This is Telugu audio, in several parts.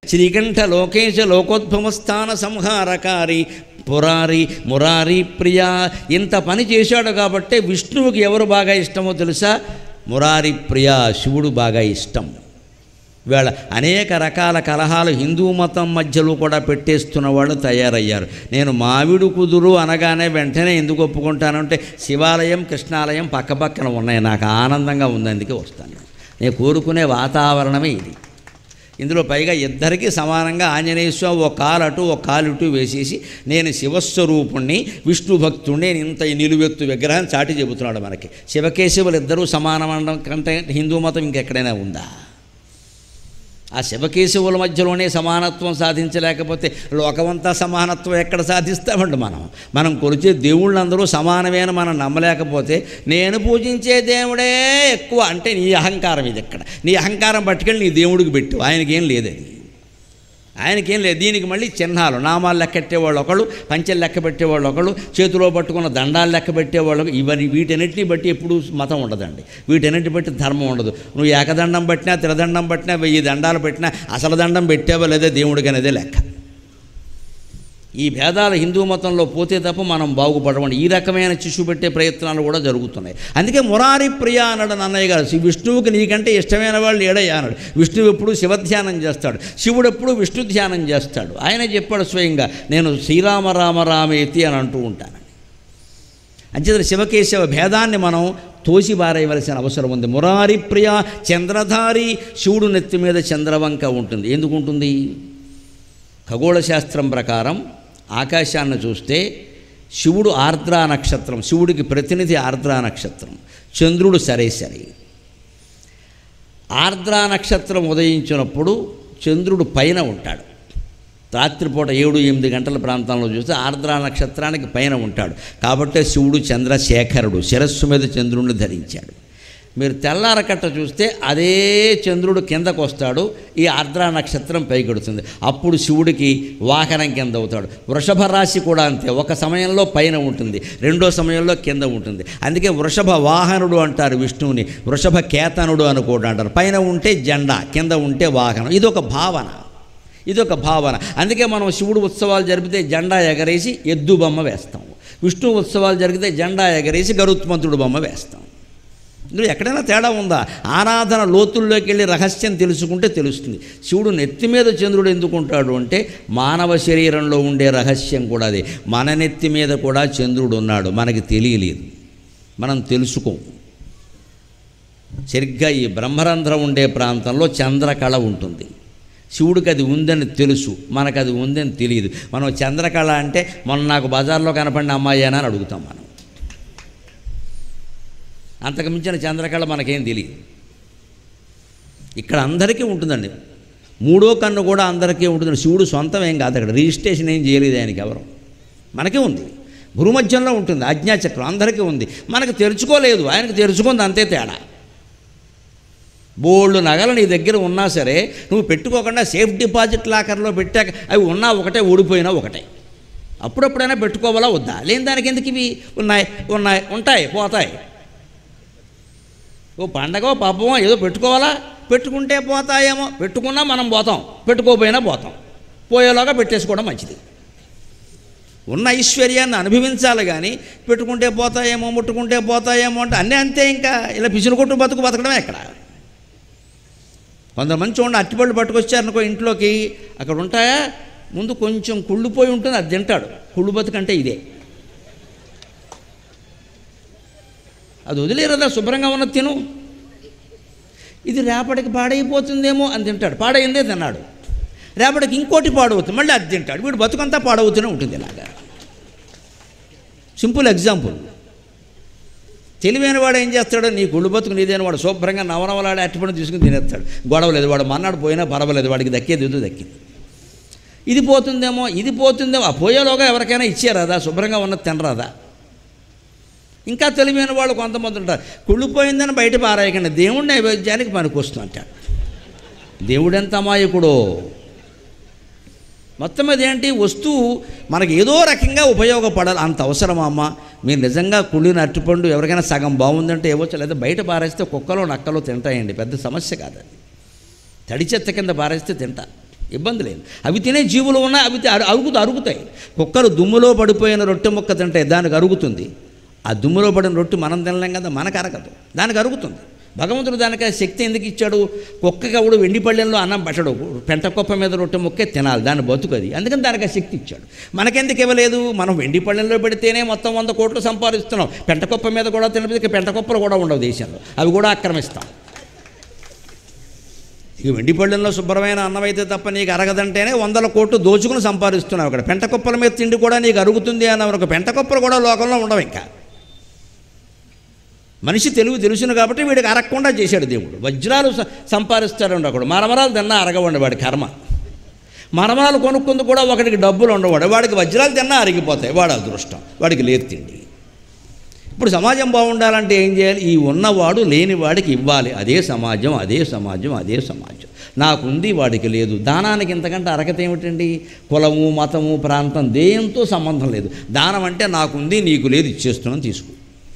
శ్రీకంఠ లోకేశ లోకోద్భవస్థాన సంహారకారి పురారి మురారి ప్రియ ఇంత పని చేశాడు కాబట్టే విష్ణువుకి ఎవరు బాగా ఇష్టమో తెలుసా మురారి ప్రియ శివుడు బాగా ఇష్టం ఇవాళ అనేక రకాల కలహాలు హిందూ మతం మధ్యలో కూడా పెట్టేస్తున్న వాళ్ళు తయారయ్యారు నేను మామిడి కుదురు అనగానే వెంటనే ఎందుకు ఒప్పుకుంటానంటే శివాలయం కృష్ణాలయం పక్కపక్కన ఉన్నాయి నాకు ఆనందంగా ఉంది అందుకే వస్తాను నేను కోరుకునే వాతావరణమే ఇది ఇందులో పైగా ఇద్దరికీ సమానంగా ఆంజనేయ స్వామి ఒక కాలు అటు ఒక కాలు ఇటు వేసేసి నేను శివస్వరూపుణ్ణి విష్ణు భక్తుణ్ణి నేను ఇంత ఈ నిలువెత్తు విగ్రహం చాటి చెబుతున్నాడు మనకి శివకేశవులు ఇద్దరూ సమానమనడం కంటే హిందూ మతం ఇంకెక్కడైనా ఉందా ఆ శివకేశవుల మధ్యలోనే సమానత్వం సాధించలేకపోతే లోకమంతా సమానత్వం ఎక్కడ సాధిస్తామండి మనం మనం కొలిచే దేవుళ్ళందరూ సమానమేన మనం నమ్మలేకపోతే నేను పూజించే దేవుడే ఎక్కువ అంటే నీ అహంకారం ఇది ఎక్కడ నీ అహంకారం పట్టుకెళ్ళి నీ దేవుడికి పెట్టు ఆయనకేం లేదది ఆయనకేం లేదు దీనికి మళ్ళీ చిహ్నాలు నామాలు లెక్క పెట్టేవాళ్ళు ఒకళ్ళు పంచెలు లెక్క పెట్టేవాళ్ళు ఒకళ్ళు చేతిలో పట్టుకున్న దండాలు లెక్క పెట్టేవాళ్ళు ఇవన్నీ వీటన్నిటిని బట్టి ఎప్పుడు మతం ఉండదండి వీటన్నిటిని బట్టి ధర్మం ఉండదు నువ్వు ఏకదండం పట్టినా త్రిదండం పట్టినా వెయ్యి దండాలు పెట్టినా అసలు దండం పెట్టావో లేదా దేవుడికి అనేదే లెక్క ఈ భేదాలు హిందూ మతంలో పోతే తప్ప మనం బాగుపడమండి ఈ రకమైన శిశు పెట్టే ప్రయత్నాలు కూడా జరుగుతున్నాయి అందుకే మురారి ప్రియ అన్నాడు నన్నయ్య గారు "శి- విష్ణువుకి నీకంటే ఇష్టమైన వాళ్ళు ఏడయ్యా అన్నాడు విష్ణువు ఎప్పుడు శివధ్యానం చేస్తాడు శివుడు ఎప్పుడు విష్ణు ధ్యానం చేస్తాడు ఆయన చెప్పాడు స్వయంగా నేను శ్రీరామ రామ రామేతి అని అంటూ ఉంటాను అంచేత శివకేశవ భేదాన్ని మనం తోసి బారేయవలసిన అవసరం ఉంది మురారి ప్రియ చంద్రధారి శివుడు నెత్తి మీద చంద్రవంక ఉంటుంది ఎందుకు ఉంటుంది ఖగోళ శాస్త్రం ప్రకారం ఆకాశాన్ని చూస్తే శివుడు ఆర్ద్రా నక్షత్రం శివుడికి ప్రతినిధి ఆర్ద్రా నక్షత్రం చంద్రుడు సరే సరే ఆర్ద్రా నక్షత్రం ఉదయించినప్పుడు చంద్రుడు పైన ఉంటాడు రాత్రిపూట ఏడు ఎనిమిది గంటల ప్రాంతంలో చూస్తే ఆర్ద్రా నక్షత్రానికి పైన ఉంటాడు కాబట్టే శివుడు చంద్రశేఖరుడు శిరస్సు మీద చంద్రుడిని ధరించాడు మీరు తెల్లారకట్ట చూస్తే అదే చంద్రుడు కిందకు వస్తాడు ఈ ఆర్ద్రా నక్షత్రం పైకెడుతుంది అప్పుడు శివుడికి వాహనం కింద అవుతాడు వృషభ రాశి కూడా అంతే ఒక సమయంలో పైన ఉంటుంది రెండో సమయంలో కింద ఉంటుంది అందుకే వృషభ వాహనుడు అంటారు విష్ణువుని వృషభ కేతనుడు అని కూడా అంటారు పైన ఉంటే జెండా కింద ఉంటే వాహనం ఇది ఒక భావన ఇదొక భావన అందుకే మనం శివుడు ఉత్సవాలు జరిపితే జెండా ఎగరేసి ఎద్దు బొమ్మ వేస్తాం విష్ణు ఉత్సవాలు జరిగితే జెండా ఎగరేసి గరుత్మంతుడు బొమ్మ వేస్తాం ఇందులో ఎక్కడైనా తేడా ఉందా ఆరాధన లోతుల్లోకి వెళ్ళి రహస్యం తెలుసుకుంటే తెలుస్తుంది శివుడు నెత్తి మీద చంద్రుడు ఎందుకుంటాడు అంటే మానవ శరీరంలో ఉండే రహస్యం కూడా అదే మన నెత్తి మీద కూడా చంద్రుడు ఉన్నాడు మనకి తెలియలేదు మనం తెలుసుకోం సరిగ్గా ఈ బ్రహ్మరంధ్రం ఉండే ప్రాంతంలో చంద్రకళ ఉంటుంది శివుడికి అది ఉందని తెలుసు మనకు అది ఉందని తెలియదు మనం చంద్రకళ అంటే మొన్న నాకు బజార్లో కనపడిన అమ్మాయి అని అడుగుతాం మనం అంతకు మించిన చంద్రకళ మనకేం తెలియదు ఇక్కడ అందరికీ ఉంటుందండి మూడో కన్ను కూడా అందరికీ ఉంటుంది శివుడు సొంతం ఏం కాదు అక్కడ రిజిస్ట్రేషన్ ఏం చేయలేదు ఆయనకి ఎవరు మనకే ఉంది భూమధ్యంలో ఉంటుంది ఆజ్ఞాచక్రం అందరికీ ఉంది మనకు తెరుచుకోలేదు ఆయనకు తెరుచుకుంది అంతే తేడా బోల్డ్ నగలు నీ దగ్గర ఉన్నా సరే నువ్వు పెట్టుకోకుండా సేఫ్ డిపాజిట్ లాకర్లో పెట్టాక అవి ఉన్నా ఒకటే ఊడిపోయినా ఒకటే అప్పుడప్పుడైనా పెట్టుకోవాలా వద్దా లేని దానికి ఎందుకు ఇవి ఉన్నాయి ఉన్నాయి ఉంటాయి పోతాయి ఓ పండగో పాపమో ఏదో పెట్టుకోవాలా పెట్టుకుంటే పోతాయేమో పెట్టుకున్నా మనం పోతాం పెట్టుకోపోయినా పోతాం పోయేలాగా పెట్టేసుకోవడం మంచిది ఉన్న ఐశ్వర్యాన్ని అనుభవించాలి కానీ పెట్టుకుంటే పోతాయేమో ముట్టుకుంటే పోతాయేమో అంటే అన్నీ అంతే ఇంకా ఇలా పిసిరు కొట్టు బతుకు బతకడమే ఎక్కడ కొంతమంది చూడండి అట్టిపళ్ళు పట్టుకొచ్చారనుకో ఇంట్లోకి అక్కడ ఉంటాయా ముందు కొంచెం కుళ్ళిపోయి ఉంటుంది అది తింటాడు కుళ్ళు బతుకంటే ఇదే అది వదిలేరదా శుభ్రంగా ఉన్న తిను ఇది రేపటికి పాడైపోతుందేమో అని తింటాడు పాడైందే తిన్నాడు రేపటికి ఇంకోటి పాడవుతుంది మళ్ళీ అది తింటాడు వీడు బతుకంతా పాడవుతూనే ఉంటుంది ఇలాగా సింపుల్ ఎగ్జాంపుల్ తెలివైన వాడు ఏం చేస్తాడు నీ గుళ్ళు బతుకు నీదైన వాడు శుభ్రంగా నవనవలాడే అట్టుపడి తీసుకుని తినేస్తాడు గొడవ లేదు వాడు మన్నాడు పోయినా పర్వాలేదు వాడికి దక్కేది ఏదో దక్కింది ఇది పోతుందేమో ఇది పోతుందేమో ఆ పోయేలోగా ఎవరికైనా ఇచ్చారాదా శుభ్రంగా ఉన్నది తినరాదా ఇంకా తెలివైన వాళ్ళు కొంతమంది ఉంటారు కుళ్ళిపోయిందని బయట పారాయకండి దేవుడి నైవేద్యానికి పనికొస్తుంది అంటాడు దేవుడెంత అమాయకుడో మొత్తం మీద ఏంటి వస్తువు మనకి ఏదో రకంగా ఉపయోగపడాలి అంత అవసరమా అమ్మ మీరు నిజంగా కుళ్ళిన అరటిపండు ఎవరికైనా సగం బాగుందంటే ఇవ్వచ్చు లేదా బయట పారేస్తే కుక్కలో నక్కలో తింటాయండి పెద్ద సమస్య కాదు అది తడి చెత్త కింద పారేస్తే తింటా ఇబ్బంది లేదు అవి తినే జీవులు ఉన్నాయి అవి తి- అరు- అరుగుతూ అరుగుతాయి కుక్కలు దుమ్ములో పడిపోయిన రొట్టె ముక్క తింటే దానికి అరుగుతుంది ఆ దుమ్ములో పడిన రొట్టె మనం తినలేం కదా మనకు అరగదు దానికి అరుగుతుంది భగవంతుడు దానికి ఆ శక్తి ఎందుకు ఇచ్చాడు కుక్కకి ఎవడు వెండి పళ్ళెంలో అన్నం పెట్టడు పెంట కుప్ప మీద రొట్టె ముక్కే తినాలి దాన్ని బతుకది అందుకని దానికి ఆ శక్తి ఇచ్చాడు మనకెందుకు ఇవ్వలేదు మనం వెండి పళ్ళెంలో పెడితేనే మొత్తం వంద కోట్లు సంపాదిస్తున్నాం పెంట కుప్ప మీద కూడా తినకపోతే పెంట కుప్పలు కూడా ఉండవు దేశంలో అవి కూడా ఆక్రమిస్తాం ఇక వెండి పళ్ళెంలో శుభ్రమైన అన్నం అయితే తప్ప నీకు అరగదంటేనే వందల కోట్లు దోచుకుని సంపాదిస్తున్నావు అక్కడ పెంట కుప్పల మీద తిండి కూడా నీకు అరుగుతుంది అన్న ఒక పెంట కుప్పలు కూడా లోకంలో ఉండవు ఇంకా మనిషి తెలివి తెలుసును కాబట్టి వీడికి అరగకుండా చేశాడు దేవుడు వజ్రాలు స- సంపాదిస్తాడు ఒకడు మరమరాలు తిన్నా అరగవండి వాడి కర్మ మరమరాలు కొనుక్కుంది కూడా ఒకడికి డబ్బులు ఉండవాడు వాడికి వజ్రాలు తిన్నా అరిగిపోతాయి వాడు అదృష్టం వాడికి లేదు తిండి ఇప్పుడు సమాజం బాగుండాలంటే ఏం చేయాలి ఈ ఉన్నవాడు లేని వాడికి ఇవ్వాలి అదే సమాజం అదే సమాజం అదే సమాజం నాకుంది వాడికి లేదు దానానికి ఇంతకంటే అర్హత ఏమిటండి కులము మతము ప్రాంతం దేంతో సంబంధం లేదు దానం అంటే నాకుంది నీకు లేదు ఇచ్చేస్తున్నాను తీసుకో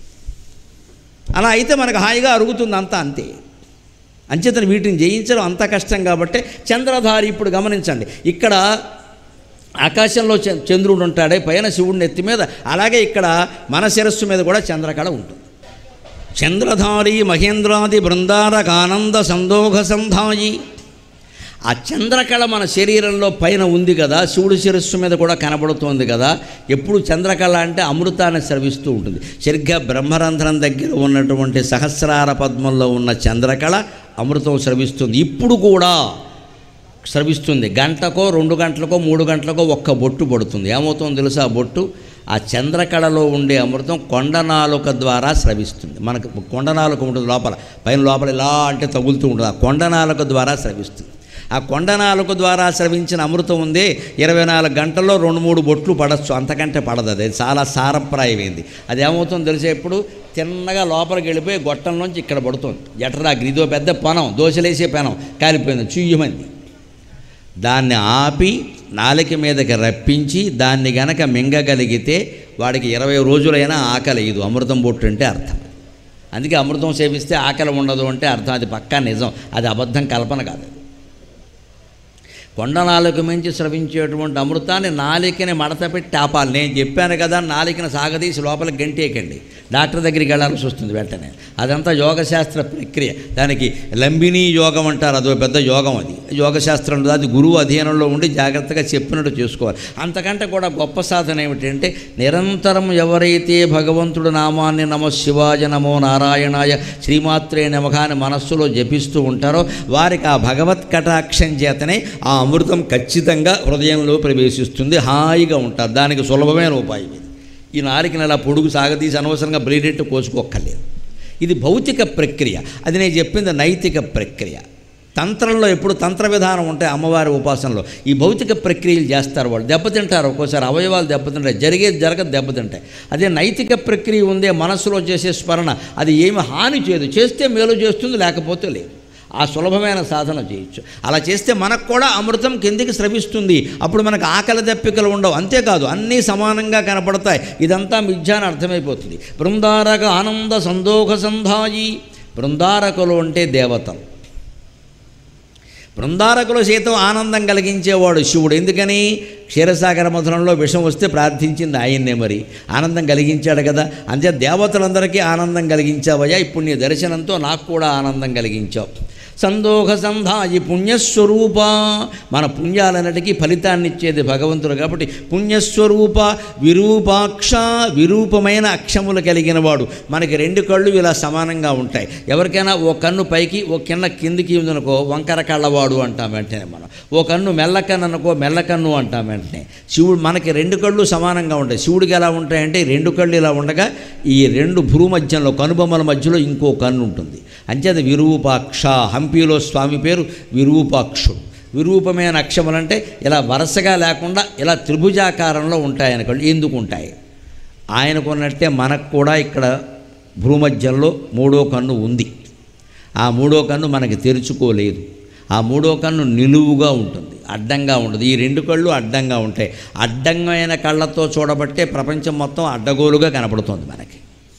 అలా అయితే మనకు హాయిగా అరుగుతుంది అంతా అంతే అంచేతను వీటిని జయించడం అంత కష్టం కాబట్టి చంద్రధారి ఇప్పుడు గమనించండి ఇక్కడ ఆకాశంలో చ- చంద్రుడు ఉంటాడే పైన శివుడిని ఎత్తి మీద అలాగే ఇక్కడ మన శిరస్సు మీద కూడా చంద్రకళ ఉంటుంది చంద్రధారి మహేంద్రాది బృందారక ఆనంద సందోహ సంధాయి ఆ చంద్రకళ మన శరీరంలో పైన ఉంది కదా శివుడి శిరస్సు మీద కూడా కనబడుతోంది కదా ఎప్పుడు చంద్రకళ అంటే అమృతాన్ని స్రవిస్తూ ఉంటుంది సరిగ్గా బ్రహ్మరంధ్రం దగ్గర ఉన్నటువంటి సహస్రార పద్మంలో ఉన్న చంద్రకళ అమృతం స్రవిస్తుంది ఇప్పుడు కూడా స్రవిస్తుంది గంటకో రెండు గంటలకో మూడు గంటలకో ఒక్క బొట్టు పడుతుంది ఏమవుతుందో తెలుసా ఆ బొట్టు ఆ చంద్రకళలో ఉండే అమృతం కొండనాలుక ద్వారా స్రవిస్తుంది మనకు కొండనాలుక ఉంటుంది లోపల పైన లోపల ఇలా అంటే తగులుతూ ఉంటుంది ఆ కొండనాలుక ద్వారా స్రవిస్తుంది ఆ కొండనాలుక ద్వారా స్రవించిన అమృతం ఉందే ఇరవై నాలుగు గంటల్లో రెండు మూడు బొట్లు పడచ్చు అంతకంటే పడదు అది చాలా సారప్రాయమైంది అది ఏమవుతుందో తెలిసే ఇప్పుడు తిన్నగా లోపలికి వెళ్ళిపోయి గొట్టంలోంచి ఇక్కడ పడుతుంది జఠరాగ్ని ఇదో పెద్ద పనం దోశలేసే పెనం కాలిపోయింది చుయ్యమంది దాన్ని ఆపి నాలిక మీదకి రప్పించి దాన్ని గనక మింగగలిగితే వాడికి ఇరవై రోజులైనా ఆకలి ఇది అమృతం బొట్టు అంటే అర్థం అందుకే అమృతం సేవిస్తే ఆకలి ఉండదు అంటే అర్థం అది పక్కా నిజం అది అబద్ధం కల్పన కాదు అది. కొండ నాలుక మించి స్రవించేటువంటి అమృతాన్ని నాలికని మడత పెట్టి ఆపాలి నేను చెప్పాను కదా నాలికని సాగదీసి లోపలికి గంటేయకండి డాక్టర్ దగ్గరికి వెళ్ళాల్సి వస్తుంది వెంటనే అదంతా యోగశాస్త్ర ప్రక్రియ దానికి లంబిని యోగం అంటారు అదో పెద్ద యోగం అది యోగశాస్త్రంలో అది గురువు అధీనంలో ఉండి జాగ్రత్తగా చెప్పినట్టు చేసుకోవాలి అంతకంటే కూడా గొప్ప సాధన ఏమిటంటే నిరంతరం ఎవరైతే భగవంతుడు నామాన్ని నమో శివాయ నమో నారాయణాయ శ్రీమాత్రే నమకాని మనస్సులో జపిస్తూ ఉంటారో వారికి ఆ భగవత్ కటాక్షం చేతనే ఆ అమృతం ఖచ్చితంగా హృదయంలో ప్రవేశిస్తుంది హాయిగా ఉంటారు దానికి సులభమైన ఉపాయం ఇది ఈ నారికని అలా పొడుగు సాగతీసి అనవసరంగా బ్లేడెట్టు కోసుకోక్కర్లేదు ఇది భౌతిక ప్రక్రియ అది నేను చెప్పింది నైతిక ప్రక్రియ తంత్రంలో ఎప్పుడు తంత్ర విధానం ఉంటాయి అమ్మవారి ఉపాసనలో ఈ భౌతిక ప్రక్రియలు చేస్తారు వాళ్ళు దెబ్బతింటారు ఒక్కోసారి అవయవాలు దెబ్బతింటాయి జరిగేది జరగదు దెబ్బతింటాయి అదే నైతిక ప్రక్రియ ఉందే మనసులో చేసే స్మరణ అది ఏమి హాని చేయదు చేస్తే మేలు చేస్తుంది లేకపోతే లేదు ఆ సులభమైన సాధన చేయొచ్చు అలా చేస్తే మనకు కూడా అమృతం కిందికి స్రవిస్తుంది అప్పుడు మనకు ఆకలి దప్పికలు ఉండవు అంతేకాదు అన్నీ సమానంగా కనపడతాయి ఇదంతా మిథ్యాన్ని అర్థమైపోతుంది బృందారక ఆనంద సందోహ సంధాయి బృందారకులు అంటే దేవతలు బృందారకులు సైతం ఆనందం కలిగించేవాడు శివుడు ఎందుకని క్షీరసాగర మధురంలో విషం వస్తే ప్రార్థించింది ఆయన్నే మరి ఆనందం కలిగించాడు కదా అంతే దేవతలందరికీ ఆనందం కలిగించావయ్యా ఇప్పుడు నీ దర్శనంతో నాకు కూడా ఆనందం కలిగించావు సందోహ సంధాయి పుణ్యస్వరూప మన పుణ్యాలన్నిటికీ ఫలితాన్ని ఇచ్చేది భగవంతుడు కాబట్టి పుణ్యస్వరూప విరూపాక్ష విరూపమైన అక్షములు కలిగిన వాడు మనకి రెండు కళ్ళు ఇలా సమానంగా ఉంటాయి ఎవరికైనా ఓ కన్ను పైకి ఓ కింద కిందికి ఉందనుకో వంకర కళ్ళవాడు అంటాం వెంటనే మనం ఓ కన్ను మెల్లకన్ను అనుకో మెల్లకన్ను అంటాం వెంటనే శివుడు మనకి రెండు కళ్ళు సమానంగా ఉంటాయి శివుడికి ఎలా ఉంటాయంటే ఈ రెండు కళ్ళు ఇలా ఉండగా ఈ రెండు భ్రూ మధ్యంలో కనుబొమ్మల మధ్యలో ఇంకో కన్ను ఉంటుంది అంచేత విరూపాక్ష హంపీలో స్వామి పేరు విరూపాక్షుడు విరూపమైన అక్షములంటే ఇలా వరుసగా లేకుండా ఇలా త్రిభుజాకారంలో ఉంటాయి అనుకోండి ఎందుకు ఉంటాయి ఆయనకున్నట్టే మనకు కూడా ఇక్కడ భూమధ్యంలో మూడో కన్ను ఉంది ఆ మూడో కన్ను మనకి తెరుచుకోలేదు ఆ మూడో కన్ను నిలువుగా ఉంటుంది అడ్డంగా ఉండదు ఈ రెండు కళ్ళు అడ్డంగా ఉంటాయి అడ్డంగమైన కళ్ళతో చూడబట్టే ప్రపంచం మొత్తం అడ్డగోలుగా కనపడుతుంది మనకి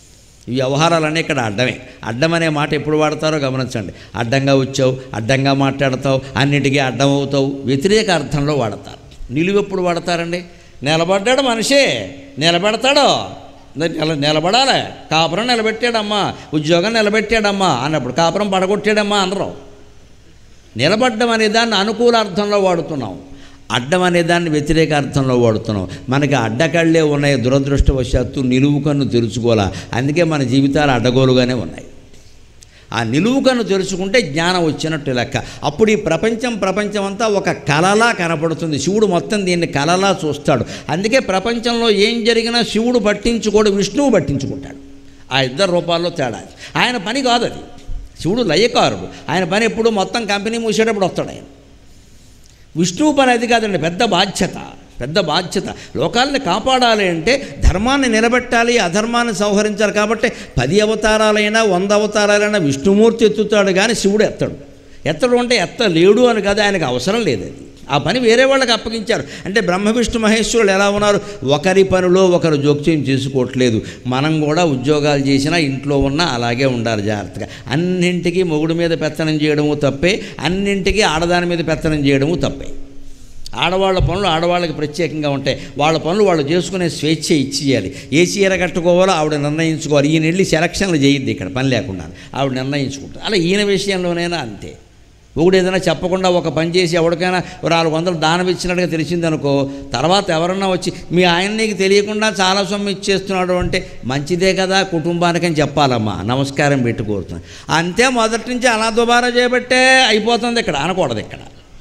ఈ వ్యవహారాలన్నీ ఇక్కడ అడ్డమే అడ్డం అనే మాట ఎప్పుడు వాడతారో గమనించండి అడ్డంగా వచ్చావు అడ్డంగా మాట్లాడతావు అన్నిటికీ అడ్డం అవుతావు వ్యతిరేక అర్థంలో వాడతారు నిలువు ఎప్పుడు వాడతారండి నిలబడ్డాడు మనిషే నిలబెడతాడో నిల నిలబడాలి కాపురం నిలబెట్టాడమ్మా ఉద్యోగం నిలబెట్టాడమ్మా అన్నప్పుడు కాపురం పడగొట్టాడమ్మా అనరు నిలబడ్డం అనే దాన్ని అనుకూల అర్థంలో వాడుతున్నాం అడ్డం అనే దాన్ని వ్యతిరేక అర్థంలో వాడుతున్నాం మనకి అడ్డకళ్ళే ఉన్నాయి దురదృష్టవశాత్తు నిలువు కన్ను తెరుచుకోవాలా అందుకే మన జీవితాలు అడ్డగోలుగానే ఉన్నాయి ఆ నిలువు కన్ను తెరుచుకుంటే జ్ఞానం వచ్చినట్టు లెక్క అప్పుడు ఈ ప్రపంచం ప్రపంచం అంతా ఒక కళలా కనపడుతుంది శివుడు మొత్తం దీన్ని కళలా చూస్తాడు అందుకే ప్రపంచంలో ఏం జరిగినా శివుడు పట్టించుకోడు విష్ణువు పట్టించుకుంటాడు ఆ ఇద్దరు రూపాల్లో తేడా ఆయన పని కాదు అది శివుడు లయకారుడు ఆయన పని ఎప్పుడు మొత్తం కంపెనీ మూసేటప్పుడు వస్తాడు ఆయన విష్ణువు పని అది కాదండి పెద్ద బాధ్యత పెద్ద బాధ్యత లోకాలని కాపాడాలి అంటే ధర్మాన్ని నిలబెట్టాలి అధర్మాన్ని సంహరించాలి కాబట్టి పది అవతారాలైనా వంద అవతారాలైనా విష్ణుమూర్తి ఎత్తుతాడు కానీ శివుడు ఎత్తడు ఎత్తడు అంటే ఎత్తలేడు అని కాదు ఆయనకు అవసరం లేదు అది ఆ పని వేరే వాళ్ళకి అప్పగించారు అంటే బ్రహ్మ విష్ణు మహేశ్వరులు ఎలా ఉన్నారు ఒకరి పనిలో ఒకరు జోక్యం చేసుకోవట్లేదు మనం కూడా ఉద్యోగాలు చేసినా ఇంట్లో ఉన్నా అలాగే ఉండాలి జాగ్రత్తగా అన్నింటికీ మొగుడు మీద పెత్తనం చేయడము తప్పే అన్నింటికీ ఆడదాని మీద పెత్తనం చేయడము తప్పే ఆడవాళ్ళ పనులు ఆడవాళ్ళకి ప్రత్యేకంగా ఉంటాయి వాళ్ళ పనులు వాళ్ళు చేసుకునే స్వేచ్ఛ ఇచ్చేయాలి ఏ చీర కట్టుకోవాలో ఆవిడ నిర్ణయించుకోవాలి ఈయన వెళ్ళి సెలక్షన్లు చేయొద్దు ఇక్కడ పని లేకుండా ఆవిడ నిర్ణయించుకుంటారు అలా ఈయన విషయంలోనైనా అంతే ఒకడు ఏదైనా చెప్పకుండా ఒక పని చేసి ఎవరికైనా ఒక నాలుగు వందలు దానం ఇచ్చినట్టుగా తెలిసిందనుకో తర్వాత ఎవరన్నా వచ్చి మీ ఆయన నీకు తెలియకుండా చాలా సొమ్ము ఇచ్చేస్తున్నాడు అంటే మంచిదే కదా కుటుంబానికి అని చెప్పాలమ్మా నమస్కారం పెట్టి కోరుతున్నాను అంతే మొదటి నుంచి అలా దుబారా చేయబట్టే అయిపోతుంది ఇక్కడ అనకూడదు ఇక్కడ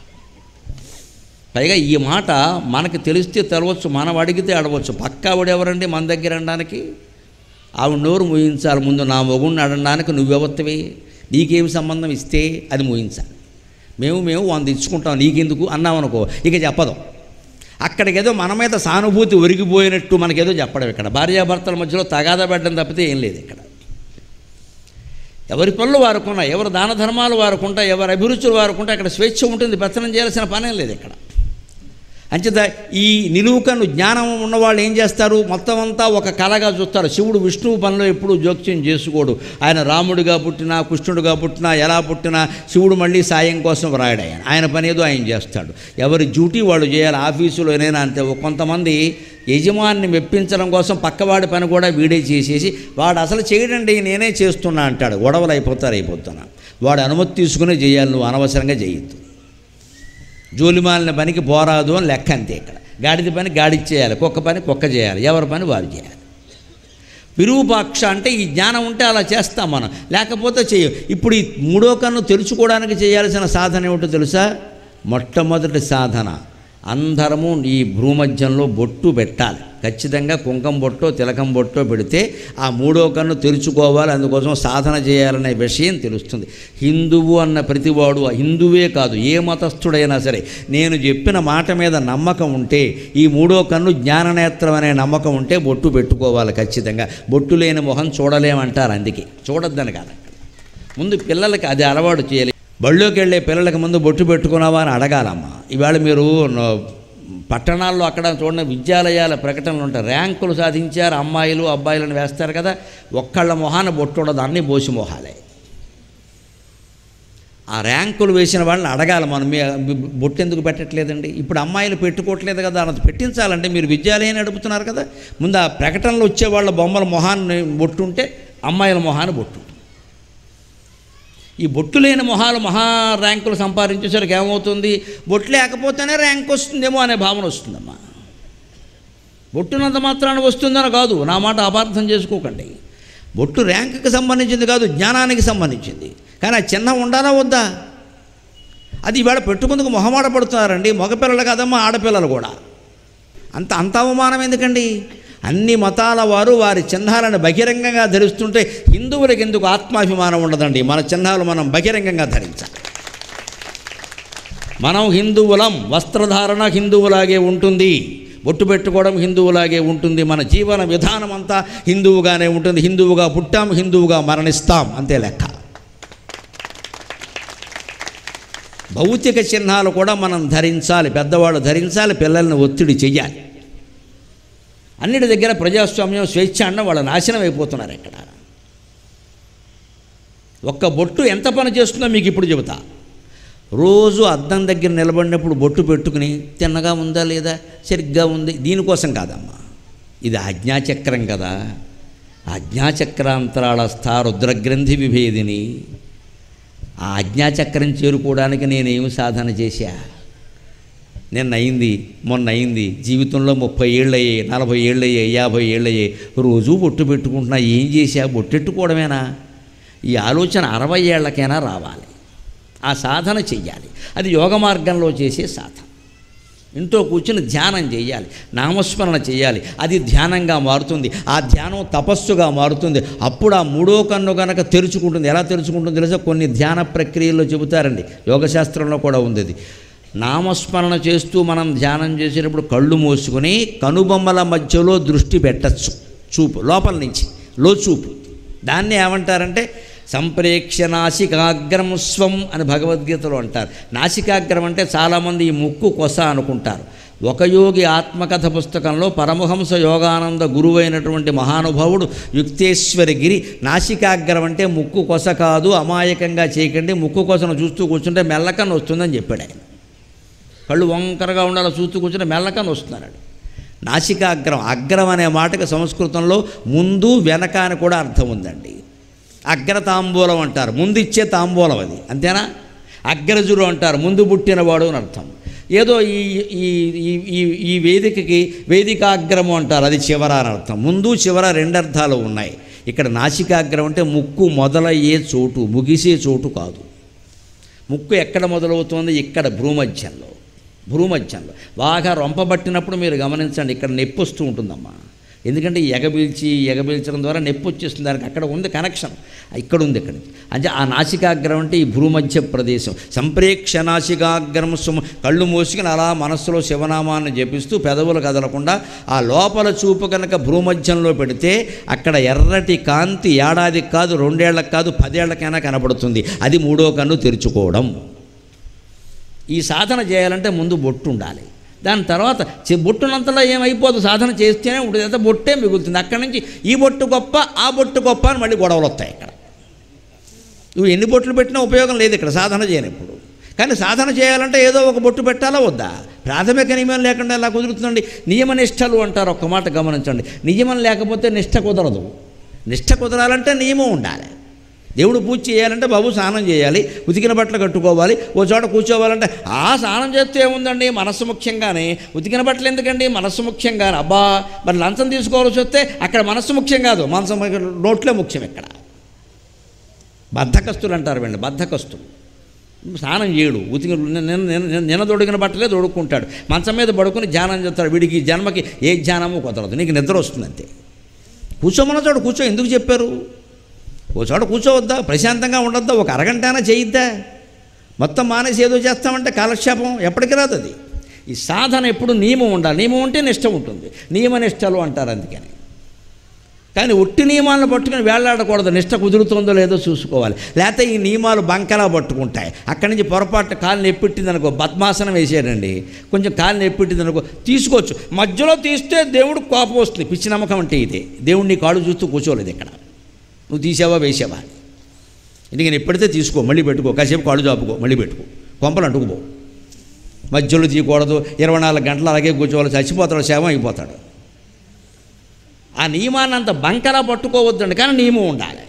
పైగా ఈ మాట మనకి తెలిస్తే తెలవచ్చు మనం అడిగితే అడవచ్చు పక్క ఆవిడెవరండి మన దగ్గర అనడానికి ఆవిడ నోరు మూయించాలి ముందు నా మొగుడిని అడడానికి నువ్వెవత్తవి నీకేం సంబంధం ఇస్తే అది మూయించాలి మేము మేము వంద ఇచ్చుకుంటాం నీకెందుకు అన్నామనుకో ఇక చెప్పదు అక్కడికేదో మన మీద సానుభూతి ఒరిగిపోయినట్టు మనకేదో చెప్పడం ఇక్కడ భార్యాభర్తల మధ్యలో తగాదా పెట్టడం తప్పితే ఏం లేదు ఇక్కడ ఎవరి పనులు వారుకున్నా ఎవరు దాన ధర్మాలు వారుకుంటా ఎవరి అభిరుచులు వారుకుంటా ఇక్కడ స్వేచ్ఛ ఉంటుంది పెత్తనం చేయాల్సిన పనేం లేదు ఇక్కడ అంచేత ఈ నిలువుకను జ్ఞానం ఉన్నవాళ్ళు ఏం చేస్తారు మొత్తం అంతా ఒక కళగా చూస్తారు శివుడు విష్ణువు పనిలో ఎప్పుడూ జోక్యం చేసుకోడు ఆయన రాముడిగా పుట్టినా కృష్ణుడిగా పుట్టినా ఎలా పుట్టినా శివుడు మళ్ళీ సాయం కోసం రాయడు ఆయన ఆయన పని ఏదో ఆయన చేస్తాడు ఎవరి డ్యూటీ వాళ్ళు చేయాలి ఆఫీసులోనైనా అంతే కొంతమంది యజమాన్ని మెప్పించడం కోసం పక్కవాడి పని కూడా వీడే చేసేసి వాడు అసలు చేయడండి నేనే చేస్తున్నా అంటాడు గొడవలు అయిపోతారు అయిపోతున్నా వాడు అనుమతి తీసుకునే చేయాలి నువ్వు అనవసరంగా చేయొద్దు జోలిమాలిన పనికి పోరాదు అని లెక్క అంతే ఇక్కడ గాడిద పని గాడిద చేయాలి కుక్క పని కుక్క చేయాలి ఎవరి పని వారు చేయాలి విరూపాక్ష అంటే ఈ జ్ఞానం ఉంటే అలా చేస్తాం మనం లేకపోతే చేయ ఇప్పుడు ఈ మూడో కన్ను తెరుచుకోవడానికి చేయాల్సిన సాధన ఏమిటో తెలుసా మొట్టమొదటి సాధన అందరము ఈ భూమధ్యంలో బొట్టు పెట్టాలి ఖచ్చితంగా కుంకం బొట్టో తిలకం బొట్టో పెడితే ఆ మూడో కన్ను తెరుచుకోవాలి అందుకోసం సాధన చేయాలనే విషయం తెలుస్తుంది హిందువు అన్న ప్రతివాడు హిందువే కాదు ఏ మతస్థుడైనా సరే నేను చెప్పిన మాట మీద నమ్మకం ఉంటే ఈ మూడో కన్ను జ్ఞాననేత్రం అనే నమ్మకం ఉంటే బొట్టు పెట్టుకోవాలి ఖచ్చితంగా బొట్టు లేని మొహం చూడలేమంటారు అందుకే చూడొద్దని కాదు ముందు పిల్లలకి అది అలవాటు చేయాలి బళ్ళోకి వెళ్ళే పిల్లలకి ముందు బొట్టు పెట్టుకున్నావా అని అడగాలమ్మా ఇవాళ మీరు న- పట్టణాల్లో అక్కడ చూడండి విద్యాలయాల ప్రకటనలు ఉంటాయి ర్యాంకులు సాధించారు అమ్మాయిలు అబ్బాయిలను వేస్తారు కదా ఒక్కళ్ళ మొహాన బొట్టు ఉండదు అన్నీ బోసి మొహాలే ఆ ర్యాంకులు వేసిన వాళ్ళని అడగాలి మనం మీ మీ బొట్టు ఎందుకు పెట్టట్లేదండి ఇప్పుడు అమ్మాయిలు పెట్టుకోవట్లేదు కదా అన్నది పెట్టించాలంటే మీరు విద్యాలయం నడుపుతున్నారు కదా ముందు ఆ ప్రకటనలు వచ్చే వాళ్ళ బొమ్మల మొహాన్ని బొట్టు ఉంటే అమ్మాయిల మొహాన్ని బొట్టు ఉంటుంది. ఈ బొట్టు లేని మొహాలు మహా ర్యాంకులు సంపాదించేసరికి ఏమవుతుంది బొట్టు లేకపోతేనే ర్యాంక్ వస్తుందేమో అనే భావన వస్తుందమ్మా బొట్టునంత మాత్రాన వస్తుందని కాదు నా మాట అపార్థం చేసుకోకండి బొట్టు ర్యాంకుకి సంబంధించింది కాదు జ్ఞానానికి సంబంధించింది కానీ ఆ చిన్న ఉండాలా వద్దా అది ఇవాళ పెట్టుకుందుకు మొహమాట పడుతున్నారండి మగపిల్లలు కాదమ్మా ఆడపిల్లలు కూడా అంత అంత అవమానం ఎందుకండి అన్ని మతాల వారు వారి చిహ్నాలను బహిరంగంగా ధరిస్తుంటే హిందువులకు ఎందుకు ఆత్మాభిమానం ఉండదండి మన చిహ్నాలు మనం బహిరంగంగా ధరించాలి మనం హిందువులం వస్త్రధారణ హిందువులాగే ఉంటుంది బొట్టు పెట్టుకోవడం హిందువులాగే ఉంటుంది మన జీవన విధానం అంతా హిందువుగానే ఉంటుంది హిందువుగా పుట్టాం హిందువుగా మరణిస్తాం అంతే లెక్క భౌతిక చిహ్నాలు కూడా మనం ధరించాలి పెద్దవాళ్ళు ధరించాలి పిల్లల్ని ఒత్తిడి చెయ్యాలి అన్నిటి దగ్గర ప్రజాస్వామ్యం స్వేచ్ఛ అన్న వాళ్ళు నాశనం అయిపోతున్నారు ఇక్కడ ఒక్క బొట్టు ఎంత పని చేస్తుందో మీకు ఇప్పుడు చెబుతా రోజు అద్దం దగ్గర నిలబడినప్పుడు బొట్టు పెట్టుకుని తిన్నగా ఉందా లేదా సరిగ్గా ఉంది దీనికోసం కాదమ్మా ఇది ఆజ్ఞాచక్రం కదా ఆజ్ఞాచక్రాంతరాళ స్థా రుద్రగ్రంథి విభేదిని ఆ ఆజ్ఞాచక్రం చేరుకోవడానికి నేనేమి సాధన చేశా నిన్న అయింది మొన్న అయింది జీవితంలో ముప్పై ఏళ్ళు అయ్యాయి నలభై ఏళ్ళు అయ్యాయి యాభై ఏళ్ళు అయ్యాయి రోజూ బొట్టు పెట్టుకుంటున్నా ఏం చేశా బొట్టెట్టుకోవడమేనా ఈ ఆలోచన అరవై ఏళ్ళకైనా రావాలి ఆ సాధన చెయ్యాలి అది యోగ మార్గంలో చేసే సాధన ఇంట్లో కూర్చుని ధ్యానం చేయాలి నామస్మరణ చేయాలి అది ధ్యానంగా మారుతుంది ఆ ధ్యానం తపస్సుగా మారుతుంది అప్పుడు ఆ మూడో కన్ను కనుక తెరుచుకుంటుంది ఎలా తెరుచుకుంటుందో తెలుసా కొన్ని ధ్యాన ప్రక్రియల్లో చెబుతారండి యోగశాస్త్రంలో కూడా ఉంది అది నామస్మరణ చేస్తూ మనం ధ్యానం చేసేటప్పుడు కళ్ళు మూసుకొని కనుబొమ్మల మధ్యలో దృష్టి పెట్టచ్చు చూపు లోపల నుంచి లో చూపు దాన్ని ఏమంటారంటే సంప్రేక్ష నాసికాగ్రం స్వం అని భగవద్గీతలో అంటారు నాసికాగ్రం అంటే చాలామంది ఈ ముక్కు కొస అనుకుంటారు ఒక యోగి ఆత్మకథ పుస్తకంలో పరమహంస యోగానంద గురువైనటువంటి మహానుభావుడు యుక్తేశ్వరి గిరి నాసికాగ్రం అంటే ముక్కు కొస కాదు అమాయకంగా చేయకండి ముక్కు కొసను చూస్తూ కూర్చుంటే మెల్లకన్ను వస్తుందని చెప్పాడు ఆయన కళ్ళు వంకరగా ఉండాలి చూస్తూ కూర్చుంటే మెల్లకన్ను వస్తున్నాడు నాసికాగ్రం అగ్రం అనే మాటకి సంస్కృతంలో ముందు వెనక అని కూడా అర్థం ఉందండి అగ్ర తాంబూలం అంటారు ముందు ఇచ్చే తాంబూలం అది అంతేనా అగ్రజుడు అంటారు ముందు పుట్టినవాడు అని అర్థం ఏదో ఈ ఈ ఈ- ఈ ఈ వేదికకి వేదికాగ్రము అంటారు అది చివర అని అర్థం ముందు చివర రెండు అర్థాలు ఉన్నాయి ఇక్కడ నాసికాగ్రం అంటే ముక్కు మొదలయ్యే చోటు ముగిసే చోటు కాదు ముక్కు ఎక్కడ మొదలవుతుంది ఇక్కడ భ్రూమధ్యంలో భ్రూమధ్యంలో బాగా రొంపబట్టినప్పుడు మీరు గమనించండి ఇక్కడ నొప్పి వస్తూ ఉంటుందమ్మా ఎందుకంటే ఈ ఎగబీల్చి ఎగబీల్చడం ద్వారా నొప్పి వచ్చేస్తుంది దానికి అక్కడ ఉంది కనెక్షన్ ఇక్కడ ఉంది ఇక్కడ అంటే ఆ నాసికాగ్రం అంటే ఈ భ్రూమధ్య ప్రదేశం సంప్రేక్ష నాసికాగ్రం సుమ కళ్ళు మూసుకుని అలా మనస్సులో శివనామాన్ని జపిస్తూ పెదవులు కదలకుండా ఆ లోపల చూపు కనుక భ్రూమధ్యంలో పెడితే అక్కడ ఎర్రటి కాంతి ఏడాదికి కాదు రెండేళ్లకు కాదు పదేళ్లకైనా కనబడుతుంది అది మూడో కన్ను తెరుచుకోవడం ఈ సాధన చేయాలంటే ముందు బొట్టు ఉండాలి దాని తర్వాత చె- బొట్టునంతలో ఏమైపోదు సాధన చేస్తేనే ఉంటుంది అంత బొట్టే మిగులుతుంది అక్కడి నుంచి ఈ బొట్టు గొప్ప ఆ బొట్టు గొప్ప అని మళ్ళీ గొడవలు వస్తాయి ఇక్కడ నువ్వు ఎన్ని బొట్లు పెట్టినా ఉపయోగం లేదు ఇక్కడ సాధన చేయనప్పుడు కానీ సాధన చేయాలంటే ఏదో ఒక బొట్టు పెట్టాలా వద్దా ప్రాథమిక నియమం లేకుండా ఎలా కుదురుతుందండి నియమనిష్టలు అంటారు ఒక్క మాట గమనించండి నియమం లేకపోతే నిష్ట కుదరదు నిష్ట కుదరాలంటే నియమం ఉండాలి దేవుడు పూజ చేయాలంటే బాబు స్నానం చేయాలి ఉతికిన బట్టలు కట్టుకోవాలి ఓ చోట కూర్చోవాలంటే ఆ స్నానం చేస్తే ఏముందండి మనస్సు ముఖ్యంగానే ఉతికిన బట్టలు ఎందుకండి మనస్సు ముఖ్యంగానే అబ్బా మరి లంచం తీసుకోవాల్సి వస్తే అక్కడ మనస్సు ముఖ్యం కాదు మనసు నోట్లే ముఖ్యం ఇక్కడ బద్ధకస్తులు అంటారు వీళ్ళని బద్ధకస్తులు స్నానం చేయడు ఉతికి నిన్న దొడిగిన బట్టలే దొడుక్కుంటాడు మంచం మీద పడుకుని ధ్యానం చేస్తాడు వీడికి ఈ జన్మకి ఏ ధ్యానము కుదరదు నీకు నిద్ర వస్తుంది అంతే కూర్చోమన్న చోట కూర్చో ఎందుకు చెప్పారు ఓ చోట కూర్చోవద్దా ప్రశాంతంగా ఉండొద్దా ఒక అరగంట అయినా చేయిద్దా మొత్తం మానేసి ఏదో చేస్తామంటే కాలక్షేపం ఎప్పటికి రాదు అది ఈ సాధన ఎప్పుడు నియమం ఉండాలి నియమం ఉంటే నిష్ట ఉంటుంది నియమ నిష్టలు అంటారు అందుకని కానీ ఒట్టి నియమాలను పట్టుకుని వేళ్లాడకూడదు నిష్ట కుదురుతుందో లేదో చూసుకోవాలి లేకపోతే ఈ నియమాలు బంకలా పట్టుకుంటాయి అక్కడి నుంచి పొరపాటు కాలు నెప్పెట్టింది అనుకో పద్మాసనం వేసాడండి కొంచెం కాలు నెప్పెట్టింది అనుకో తీసుకోవచ్చు మధ్యలో తీస్తే దేవుడు కోపం వస్తుంది పిచ్చి నమ్మకం అంటే ఇదే దేవుడు నీ కాళ్ళు చూస్తూ కూర్చోలేదు ఇక్కడ నువ్వు తీసావా వేసావా ఇంటికి నేను ఎప్పుడైతే తీసుకో మళ్ళీ పెట్టుకో కాసేపు కాళ్ళు చాపుకో మళ్ళీ పెట్టుకో కొంపలు అంటుకుపో మధ్యలో తీయకూడదు ఇరవై నాలుగు గంటలు అలాగే కూర్చోవాలి చచ్చిపోతాడు శవం అయిపోతాడు ఆ నియమాన్ని అంత బంకలా పట్టుకోవద్దండి కానీ నియమం ఉండాలి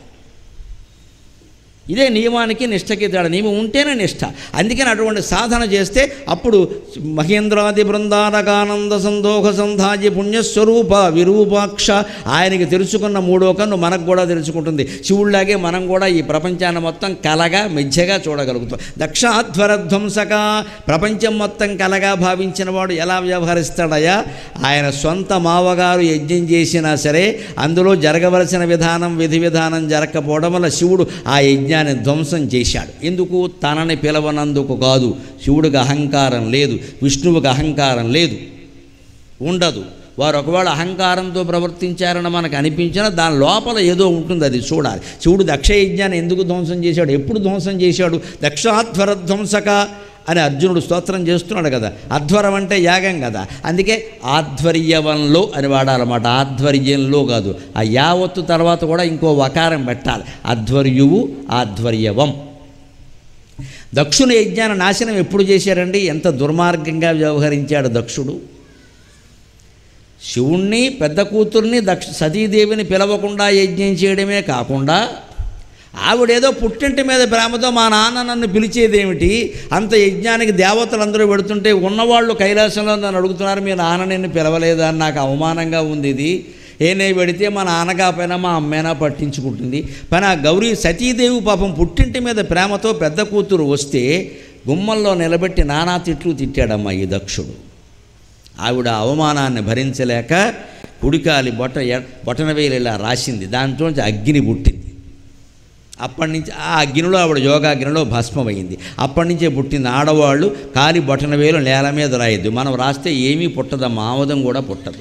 ఇదే నియమానికి నిష్టకి తేడా నియమం ఉంటేనే నిష్ట అందుకని అటువంటి సాధన చేస్తే అప్పుడు మహేంద్రాది బృందారకానంద సందోహ సంధాజి పుణ్యస్వరూప విరూపాక్ష ఆయనకి తెరుచుకున్న మూడో కన్ను మనకు కూడా తెరుచుకుంటుంది శివుళ్ళలాగే మనం కూడా ఈ ప్రపంచాన్ని మొత్తం కలగా మిథ్యగా చూడగలుగుతాం దక్షాధ్వరధ్వంసక ప్రపంచం మొత్తం కలగా భావించిన వాడు ఎలా వ్యవహరిస్తాడయ్యా ఆయన సొంత మావగారు యజ్ఞం చేసినా సరే అందులో జరగవలసిన విధానం విధి విధానం జరగకపోవడం వల్ల శివుడు ఆ యజ్ఞాన్ని ధ్వంసం చేశాడు ఎందుకు తనని పిలవనందుకు కాదు శివుడికి అహంకారం లేదు విష్ణువుకి అహంకారం లేదు ఉండదు వారు ఒకవేళ అహంకారంతో ప్రవర్తించారని మనకు అనిపించినా దాని లోపల ఏదో ఉంటుంది అది చూడాలి శివుడు దక్ష యజ్ఞాన్ని ఎందుకు ధ్వంసం చేశాడు ఎప్పుడు ధ్వంసం చేశాడు దక్షాధ్వర ధ్వంసక అని అర్జునుడు స్తోత్రం చేస్తున్నాడు కదా అధ్వరం అంటే యాగం కదా అందుకే ఆధ్వర్యవంలో అని వాడాలన్నమాట ఆధ్వర్యంలో కాదు ఆ యావత్తు తర్వాత కూడా ఇంకో వకారం పెట్టాలి అధ్వర్యువు ఆధ్వర్యవం దక్షుని యజ్ఞాన నాశనం ఎప్పుడు చేశారండి ఎంత దుర్మార్గంగా వ్యవహరించాడు దక్షుడు శివుణ్ణి పెద్ద కూతుర్ని దక్ష సతీదేవిని పిలవకుండా యజ్ఞం చేయడమే కాకుండా ఆవిడేదో పుట్టింటి మీద ప్రేమతో మా నాన్న నన్ను పిలిచేదేమిటి అంత యజ్ఞానికి దేవతలందరూ పెడుతుంటే ఉన్నవాళ్ళు కైలాసంలో నన్ను అడుగుతున్నారు మీ నాన్న నిన్ను పిలవలేదా అని నాకు అవమానంగా ఉంది ఇది ఏనే పెడితే మా నాన్న కాకపోయినా మా అమ్మైనా పట్టించుకుంటుంది పని ఆ గౌరీ సతీదేవి పాపం పుట్టింటి మీద ప్రేమతో పెద్ద కూతురు వస్తే గుమ్మల్లో నిలబెట్టి నానా తిట్లు తిట్టాడమ్మా ఈ దక్షుడు ఆవిడ అవమానాన్ని భరించలేక కుడికాలి బొట ఎ- బొటన వేలు ఇలా రాసింది దాంట్లో నుంచి అగ్ని పుట్టింది అప్పటి నుంచి ఆ అగ్నిలో ఆవిడ యోగాగ్నిలో భస్మమైంది అప్పటి నుంచే పుట్టింది ఆడవాళ్ళు కాలి బొటన వేలు నేల మీద రాయద్దు మనం రాస్తే ఏమీ పుట్టదమ్మా ఆమోదం కూడా పుట్టదు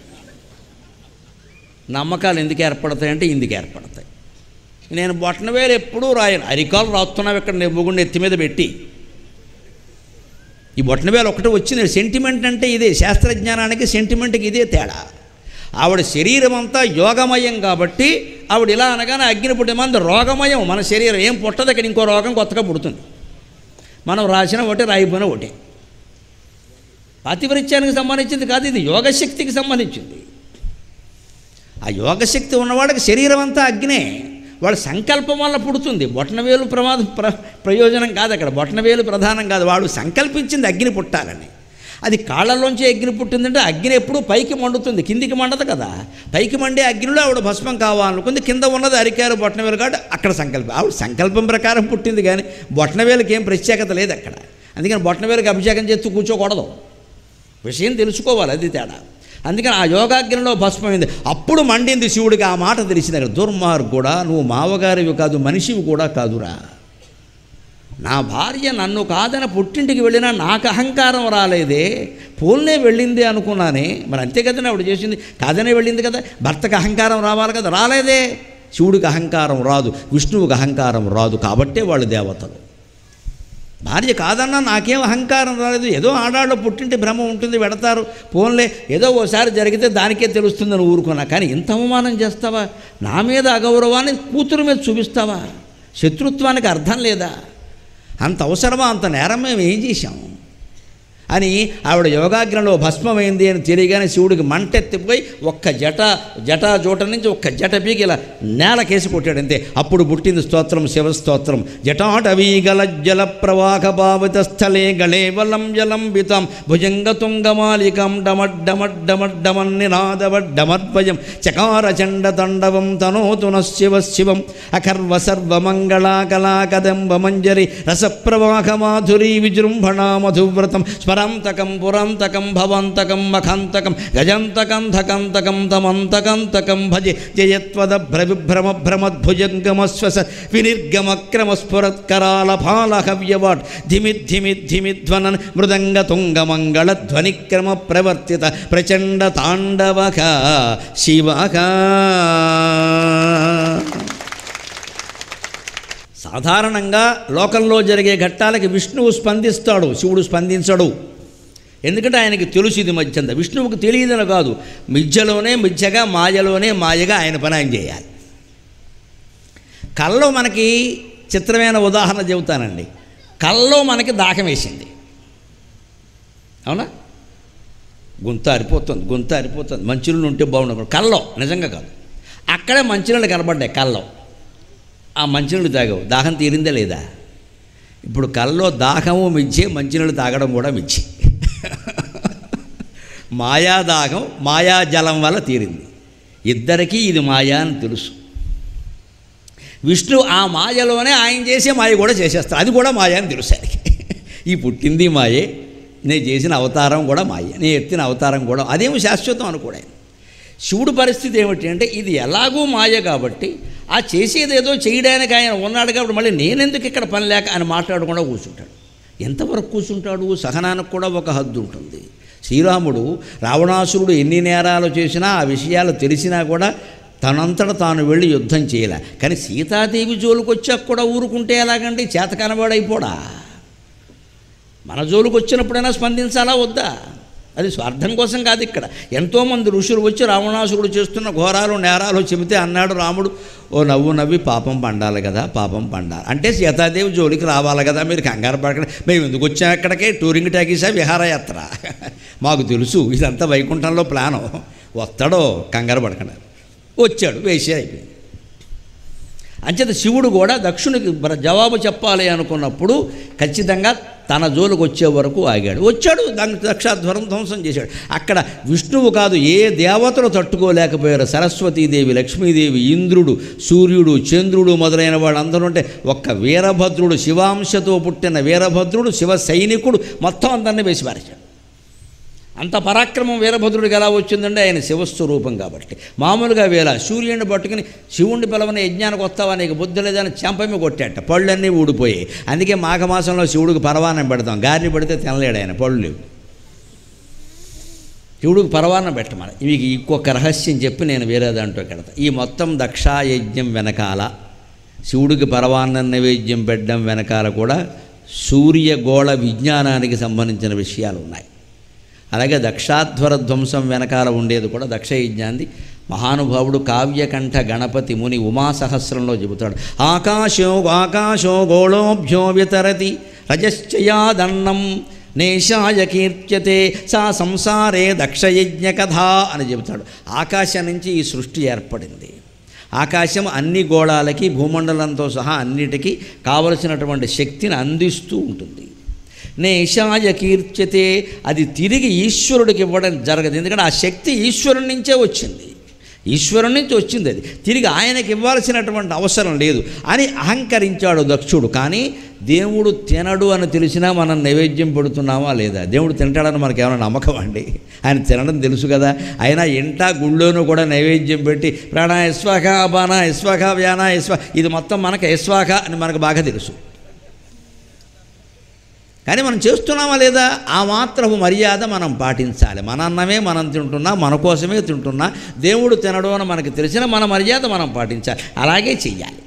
నమ్మకాలు ఎందుకు ఏర్పడతాయంటే ఇందుకు ఏర్పడతాయి నేను బొటన వేలు ఎప్పుడూ రాయను అరికాలు రాస్తున్నావు ఇక్కడ నెవ్వుగుండి ఎత్తి మీద పెట్టి ఈ బొట్టనవేలు ఒకటి వచ్చింది సెంటిమెంట్ అంటే ఇదే శాస్త్రజ్ఞానానికి సెంటిమెంట్కి ఇదే తేడా ఆవిడ శరీరం అంతా యోగమయం కాబట్టి ఆవిడ ఇలా అనగానే అగ్ని పుట్టే మంది రోగమయం మన శరీరం ఏం పుట్టదు ఇక్కడ ఇంకో రోగం కొత్తగా పుడుతుంది మనం రాసిన ఒకటి రాయిపోయిన ఒకటే పాతివృత్యానికి సంబంధించింది కాదు ఇది యోగశక్తికి సంబంధించింది ఆ యోగశక్తి ఉన్నవాడికి శరీరం అంతా అగ్నే వాడు సంకల్పం వల్ల పుడుతుంది బొటనవేలు ప్రమాదం ప్ర ప్రయోజనం కాదు అక్కడ బొటనవేలు ప్రధానం కాదు వాడు సంకల్పించింది అగ్ని పుట్టాలని అది కాళ్ళలోంచి అగ్ని పుట్టిందంటే అగ్ని ఎప్పుడూ పైకి మండుతుంది కిందికి మండదు కదా పైకి మండే అగ్నిలో ఆవిడ భస్మం కావాలనుకుంది కింద ఉన్నది అరికారు బొటనవేలు కాదు అక్కడ సంకల్పం ఆవిడ సంకల్పం ప్రకారం పుట్టింది కానీ బొటనవేలుకి ఏం ప్రత్యేకత లేదు అక్కడ అందుకని బొటనవేలుకి అభిషేకం చేస్తూ కూర్చోకూడదు విషయం తెలుసుకోవాలి అది తేడా అందుకని ఆ యోగాగ్నిలో భస్మైంది అప్పుడు మండింది శివుడికి ఆ మాట తెలిసింది అక్కడ దుర్మార్గుడా నువ్వు మావగారివి కాదు మనిషివి కూడా కాదురా నా భార్య నన్ను కాదని పుట్టింటికి వెళ్ళినా నాకు అహంకారం రాలేదే పోల్నే వెళ్ళింది అనుకున్నానే మరి అంతే కదండి ఆవిడ చేసింది కాదనే వెళ్ళింది కదా భర్తకు అహంకారం రావాలి కదా రాలేదే శివుడికి అహంకారం రాదు విష్ణువుకి అహంకారం రాదు కాబట్టే వాళ్ళు దేవతలు భార్య కాదన్నా నాకేం అహంకారం రాలేదు ఏదో ఆడాళ్ళు పుట్టింటి భ్రమ ఉంటుంది పెడతారు పోన్లే ఏదో ఓసారి జరిగితే దానికే తెలుస్తుందని ఊరుకున్నా కానీ ఇంత అవమానం చేస్తావా నా మీద అగౌరవాన్ని కూతురు మీద చూపిస్తావా శత్రుత్వానికి అర్థం లేదా అంత అవసరమా అంత నేరం మేము ఏం చేశాం అని ఆవిడ యోగాగ్రంలో భస్మమైంది అని తెలియగానే శివుడికి మంటెత్తిపోయి ఒక్క జట జటా జోట నుంచి ఒక్క జట పీకి ఇలా నేలకేసి కొట్టాడు అంతే అప్పుడు పుట్టింది స్తోత్రం శివస్తోత్రం జటాటవీ గల జల ప్రవాహ భావిత స్థలే గళే వలం జలంబితం భుజంగ తుంగమాలికం డమడ్డమడ్డమడ్డమన్నినాదవడ్డమద్వయం చకార చండ తండవం తనోతున శివ శివం అకర్వ సర్వమంగళాకలాకదంబ మంజరి రసప్రవాహ మాధురీ విజృంభణా మధువ్రతం స్మరంతకం పురంతకం భవంతకం మఖంతకం గజంతకం ధకంతకం తమంతకంతకం భజే జయత్వద భ్రవిభ్రమ భ్రమద్భుజంగమశ్వస వినిర్గమక్రమ స్ఫురత్కరాల పాలహవ్యవాట్ ధిమి ధిమి ధిమి ధ్వనన్ మృదంగ తుంగమంగళ ధ్వనిక్రమ ప్రవర్తిత ప్రచండ తాండవక శివక సాధారణంగా లోకంలో జరిగే ఘట్టాలకి విష్ణువు స్పందిస్తాడు శివుడు స్పందించడు ఎందుకంటే ఆయనకి తెలుసు ఇది మధ్యంత విష్ణువుకు తెలియదని కాదు మిథ్యలోనే మిథ్యగా మాయలోనే మాయగా ఆయన పని ఆయన చేయాలి కళ్ళలో మనకి చిత్రమైన ఉదాహరణ చెబుతానండి కళ్ళలో మనకి దాహం వేసింది అవునా గుంత అరిపోతుంది గుంత అరిపోతుంది మంచినీళ్ళు ఉంటే బాగుండదు కళ్ళలో నిజంగా కాదు అక్కడే మంచినీళ్ళు కనబడ్డాయి కళ్ళలో ఆ మంచినీళ్ళు తాగావు దాహం తీరిందా లేదా ఇప్పుడు కళ్ళలో దాహము మిచ్చే మంచినీళ్ళు తాగడం కూడా మిచ్చి మాయా దాహం మాయా జలం వల్ల తీరింది ఇద్దరికీ ఇది మాయా అని తెలుసు విష్ణు ఆ మాయలోనే ఆయన చేసే మాయ కూడా చేసేస్తాడు అది కూడా మాయ అని తెలుసు ఆయనకి ఈ పుట్టింది మాయే నేను చేసిన అవతారం కూడా మాయే నేను ఎత్తిన అవతారం కూడా అదేమి శాశ్వతం అనుకోడు ఆయన శివుడు పరిస్థితి ఏమిటి అంటే ఇది ఎలాగూ మాయ కాబట్టి ఆ చేసేది ఏదో చేయడానికి ఆయన ఉన్నాడు కాబట్టి మళ్ళీ నేనెందుకు ఇక్కడ పని లేక ఆయన మాట్లాడకుండా కూర్చుంటాడు ఎంతవరకు కూర్చుంటాడు సహనానికి కూడా ఒక హద్దు ఉంటుంది శ్రీరాముడు రావణాసురుడు ఎన్ని నేరాలు చేసినా ఆ విషయాలు తెలిసినా కూడా తనంతట తాను వెళ్ళి యుద్ధం చేయలే కానీ సీతాదేవి జోలికి వచ్చాక కూడా ఊరుకుంటే ఎలాగండి చేత కనబడైపోడా మన జోలికి వచ్చినప్పుడైనా స్పందించాలా వద్దా అది స్వార్థం కోసం కాదు ఇక్కడ ఎంతోమంది ఋషులు వచ్చి రావణాసురుడు చేస్తున్న ఘోరాలు నేరాలు చెబితే అన్నాడు రాముడు ఓ నవ్వు నవ్వి పాపం పండాలి కదా పాపం పండాలి అంటే సీతాదేవి జోలికి రావాలి కదా మీరు కంగారు పడకండి మేము ఎందుకు వచ్చాం ఎక్కడికే టూరింగ్ టాకీసా విహారయాత్ర మాకు తెలుసు ఇదంతా వైకుంఠంలో ప్లాను వస్తాడో కంగారు పడకండి వచ్చాడు వేసే అయిపోయింది అంచేత శివుడు కూడా దక్షునికి మరి జవాబు చెప్పాలి అనుకున్నప్పుడు ఖచ్చితంగా తన జోలికి వచ్చే వరకు ఆగాడు వచ్చాడు దాన్ని దక్షాధ్వరం ధ్వంసం చేశాడు అక్కడ విష్ణువు కాదు ఏ దేవతలు తట్టుకోలేకపోయారు సరస్వతీదేవి లక్ష్మీదేవి ఇంద్రుడు సూర్యుడు చంద్రుడు మొదలైన వాళ్ళందరూ ఉంటే ఒక్క వీరభద్రుడు శివాంశతో పుట్టిన వీరభద్రుడు శివ సైనికుడు మొత్తం అందరినీ వేసి పారేశాడు అంత పరాక్రమం వీరభద్రుడికి ఎలా వచ్చిందంటే ఆయన శివస్వరూపం కాబట్టి మామూలుగా వేళ సూర్యుడిని పట్టుకుని శివుణ్ణి పిలవని యజ్ఞానికి వస్తావా నీకు బుద్ధి లేదని చెంపమి కొట్టాట పళ్ళన్నీ ఊడిపోయాయి అందుకే మాఘమాసంలో శివుడికి పరవానం పెడతాం గారిని పెడితే తినలేడు ఆయన పళ్ళు లేవు శివుడికి పరవానం పెట్టమని మీకు ఇంకొక రహస్యం చెప్పి నేను వేరే దాంట్లో పెడతా ఈ మొత్తం దక్షాయజ్ఞం వెనకాల శివుడికి పరవాన్నం నైవేద్యం పెట్టడం వెనకాల కూడా సూర్యగోళ విజ్ఞానానికి సంబంధించిన విషయాలు ఉన్నాయి అలాగే దక్షాధ్వర ధ్వంసం వెనకాల ఉండేది కూడా దక్షయజ్ఞాంది మహానుభావుడు కావ్యకంఠ గణపతి ముని ఉమాసహస్రంలో చెబుతాడు ఆకాశో ఆకాశో గోళోభ్యో వితరతి రజశ్చయాదన్నం నేషాయ కీర్త్యతే సా సంసారే దక్షయజ్ఞ కథ అని చెబుతాడు ఆకాశం నుంచి ఈ సృష్టి ఏర్పడింది ఆకాశం అన్ని గోళాలకి భూమండలంతో సహా అన్నిటికీ కావలసినటువంటి శక్తిని అందిస్తూ ఉంటుంది నేషాయ కీర్త్యతే అది తిరిగి ఈశ్వరుడికి ఇవ్వడం జరగదు ఎందుకంటే ఆ శక్తి ఈశ్వరుడి నుంచే వచ్చింది ఈశ్వరుడి నుంచి వచ్చింది అది తిరిగి ఆయనకి ఇవ్వాల్సినటువంటి అవసరం లేదు అని అహంకరించాడు దక్షుడు కానీ దేవుడు తినడు అని తెలిసినా మనం నైవేద్యం పెడుతున్నామా లేదా దేవుడు తింటాడని మనకి ఏమైనా నమ్మకం అండి ఆయన తినడం తెలుసు కదా అయినా ఇంటా గుళ్ళోనూ కూడా నైవేద్యం పెట్టి ప్రాణ యస్వాఖ బాణ యస్వాఖ వ్యాన యస్వా ఇది మొత్తం మనకు యస్వాఖ అని మనకు బాగా తెలుసు కానీ మనం చేస్తున్నామా లేదా ఆ మాత్రపు మర్యాద మనం పాటించాలి మన అన్నమే మనం తింటున్నా మన కోసమే తింటున్నా దేవుడు తినడం అని మనకు తెలిసిన మన మర్యాద మనం పాటించాలి అలాగే చెయ్యాలి